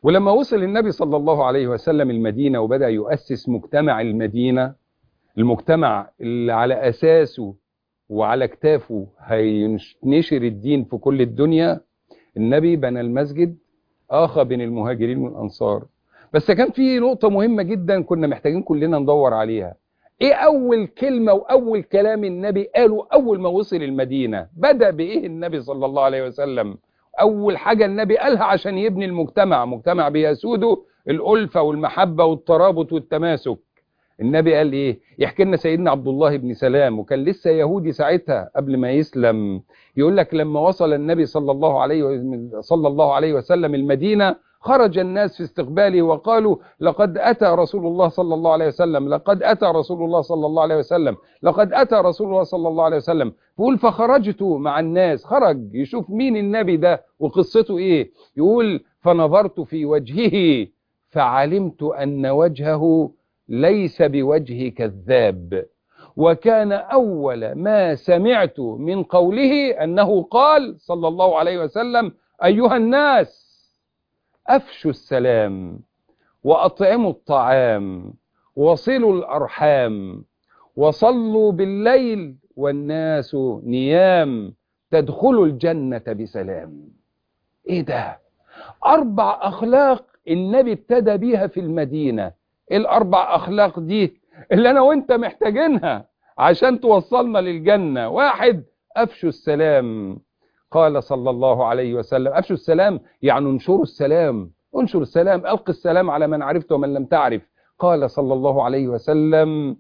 ولما وصل النبي صلى الله عليه وسلم المدينة وبدأ يؤسس مجتمع المدينة المجتمع اللي على أساسه وعلى كتافه هينشر الدين في كل الدنيا النبي بنى المسجد آخى بين المهاجرين والأنصار بس كان في نقطة مهمة جدا كنا محتاجين كلنا ندور عليها ايه اول كلمة واول كلام النبي قاله اول ما وصل المدينة بدأ بايه النبي صلى الله عليه وسلم اول حاجة النبي قالها عشان يبني المجتمع مجتمع بيسوده الألفة والمحبة والترابط والتماسك النبي قال ايه يحكي لنا سيدنا عبد الله بن سلام وكان لسه يهودي ساعتها قبل ما يسلم يقول لك لما وصل النبي صلى الله عليه صلى الله عليه وسلم المدينة خرج الناس في استقباله وقالوا لقد أتى رسول الله صلى الله عليه وسلم لقد أتى رسول الله صلى الله عليه وسلم لقد أتى رسول الله صلى الله عليه وسلم يقول فخرجت مع الناس خرج يشوف مين النبي ده وقصته إيه يقول فنظرت في وجهه فعلمت أن وجهه ليس بوجه كذاب وكان أول ما سمعت من قوله أنه قال صلى الله عليه وسلم أيها الناس أفشوا السلام وأطعموا الطعام وصلوا الأرحام وصلوا بالليل والناس نيام تدخلوا الجنة بسلام إيه ده أربع أخلاق النبي ابتدى بيها في المدينة إيه الأربع أخلاق دي اللي أنا وإنت محتاجينها عشان توصلنا للجنة واحد أفشوا السلام قال صلى الله عليه وسلم أفشوا السلام يعني انشروا السلام انشر السلام ألق السلام على من عرفت ومن لم تعرف قال صلى الله عليه وسلم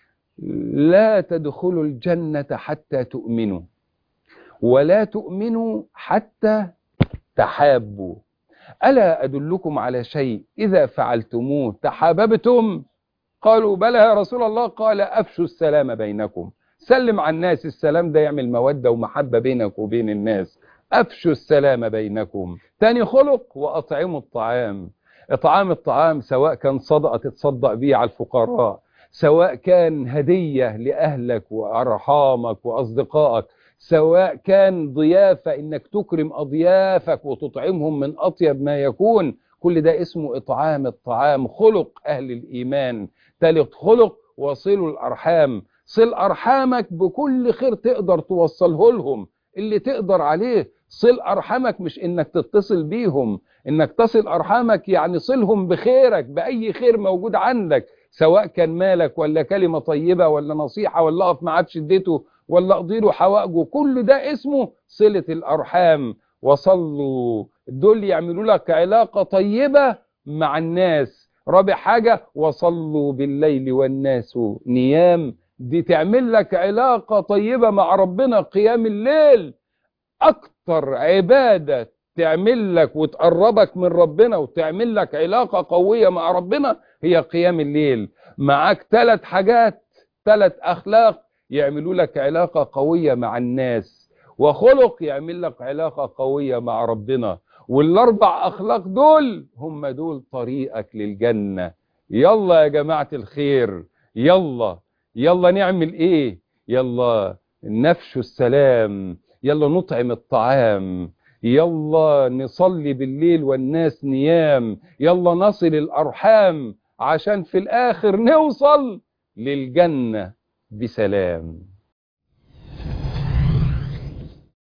لا تدخلوا الجنة حتى تؤمنوا ولا تؤمنوا حتى تحابوا ألا أدلكم على شيء إذا فعلتموه تحاببتم قالوا بلى يا رسول الله قال أفشوا السلام بينكم سلم على الناس السلام ده يعمل مودة ومحبة بينك وبين الناس أفشوا السلام بينكم تاني خلق وأطعموا الطعام إطعام الطعام سواء كان صدقة تتصدق بيه على الفقراء سواء كان هدية لأهلك وأرحامك وأصدقائك سواء كان ضيافة إنك تكرم أضيافك وتطعمهم من أطيب ما يكون كل ده اسمه إطعام الطعام خلق أهل الإيمان ثالث خلق وصلوا الأرحام صل أرحامك بكل خير تقدر توصله لهم اللي تقدر عليه صل أرحامك مش إنك تتصل بيهم إنك تصل أرحامك يعني صلهم بخيرك بأي خير موجود عندك سواء كان مالك ولا كلمة طيبة ولا نصيحة ولا أقف معاه بشدته ولا أقضي له حوائجه كل ده اسمه صلة الأرحام وصلوا دول يعملوا لك علاقة طيبة مع الناس رابع حاجة وصلوا بالليل والناس نيام دي تعمل لك علاقة طيبة مع ربنا قيام الليل أكتر عبادة تعمل لك وتقربك من ربنا وتعمل لك علاقة قوية مع ربنا هي قيام الليل معاك ثلاث حاجات ثلاث أخلاق يعملوا لك علاقة قوية مع الناس وخلق يعمل لك علاقة قوية مع ربنا والأربع أخلاق دول هم دول طريقك للجنة يلا يا جماعة الخير يلا يلا نعمل ايه يلا نفش السلام يلا نطعم الطعام يلا نصلي بالليل والناس نيام يلا نصل الأرحام عشان في الآخر نوصل للجنة بسلام